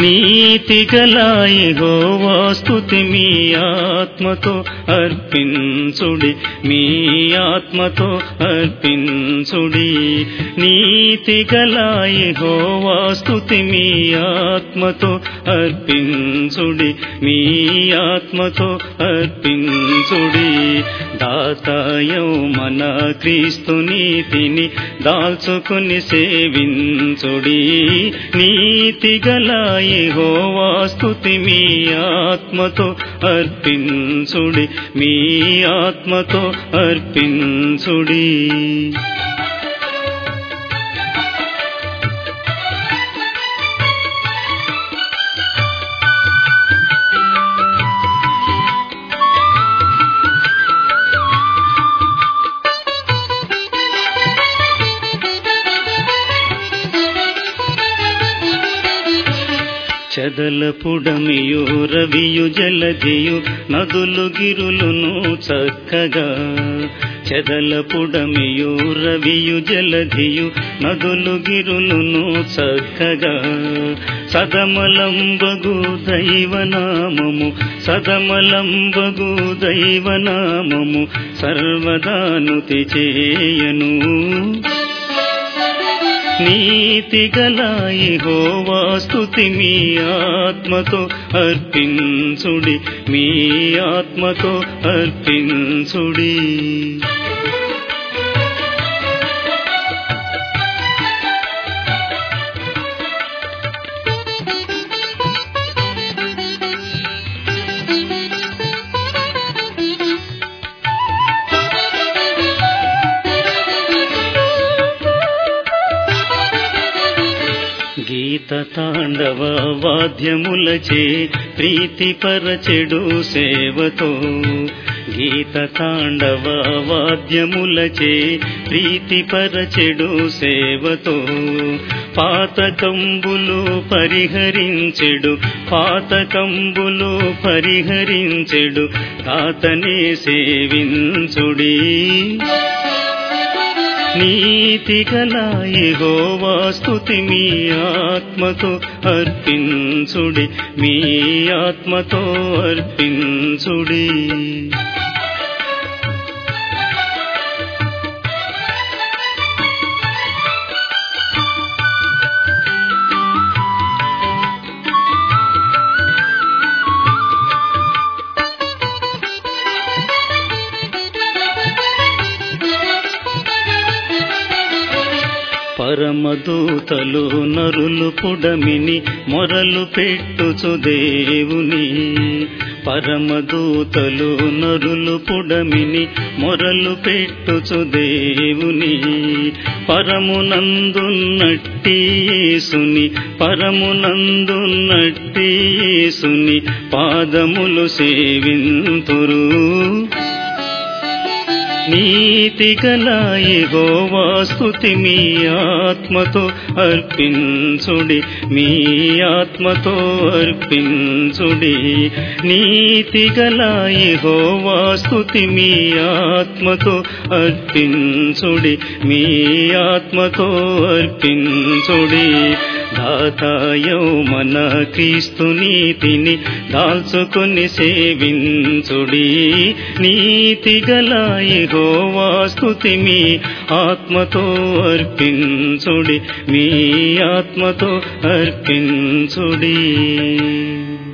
నీతి గలాయిహోవా స్తుతి మీ ఆత్మతో అర్పించుడి మీ ఆత్మతో అర్పించుడి నీతి గలాయిహోవా స్తుతి మీ ఆత్మతో అర్పించుడి మీ ఆత్మతో అర్పించుడి దాతాయో మన క్రీస్తు నీతిని దాల్చుకుని సేవించుడి నీతి గలాయిహోవా స్తుతి మీ ఆత్మతో అర్పించుడి మీ ఆత్మతో అర్పించుడి చదలపుడమియు రవియు జలధియు నదులు గిరులును చక్కగా చదలపుడమియు రవియు జలధియు నదులు గిరులును చక్కగా సదమలంబగు దైవనామము సదమలంబగు దైవనామము సర్వదానుతి చేయను నీతి గలాయిహోవా స్తుతి మీ ఆత్మతో అర్పించుడి మీ ఆత్మతో అర్పించుడి గీత తాండవ వాద్యములచే ప్రీతిపరచెడు సేవతో గీత తాండవ వాద్యములచే ప్రీతిపరచెడు సేవతో పాతకంబులు పరిహరించెడు పాతకంబులు పరిహరించెడు తాతనే సేవించుడి నీతి గలాయిహోవా స్తుతి మీ ఆత్మతో అర్పించుడి మీ ఆత్మతో అర్పించుడి పరమదూతలు నరులు పుడమిని మొరలు పెట్టుచు దేవుని పరమదూతలు నరులు పుడమిని మొరలు పెట్టుచు దేవుని పరమునందున్నట్టి యేసుని పరమునందున్నట్టి యేసుని పాదములు సేవింతురు నీతి గలాయిహోవా స్తుతి మీ ఆత్మతో అర్పించుడి మీ ఆత్మతో అర్పించుడి నీతి గలాయిహోవా స్తుతి మీ ఆత్మతో అర్పించుడి మీ ఆత్మతో అర్పించుడి దాతాయో మన క్రీస్తు నీతిని దాల్చుకొని సేవించుడి నీతి గలాయిహోవా స్తుతి మీ ఆత్మతో అర్పించుడి మీ ఆత్మతో అర్పించుడి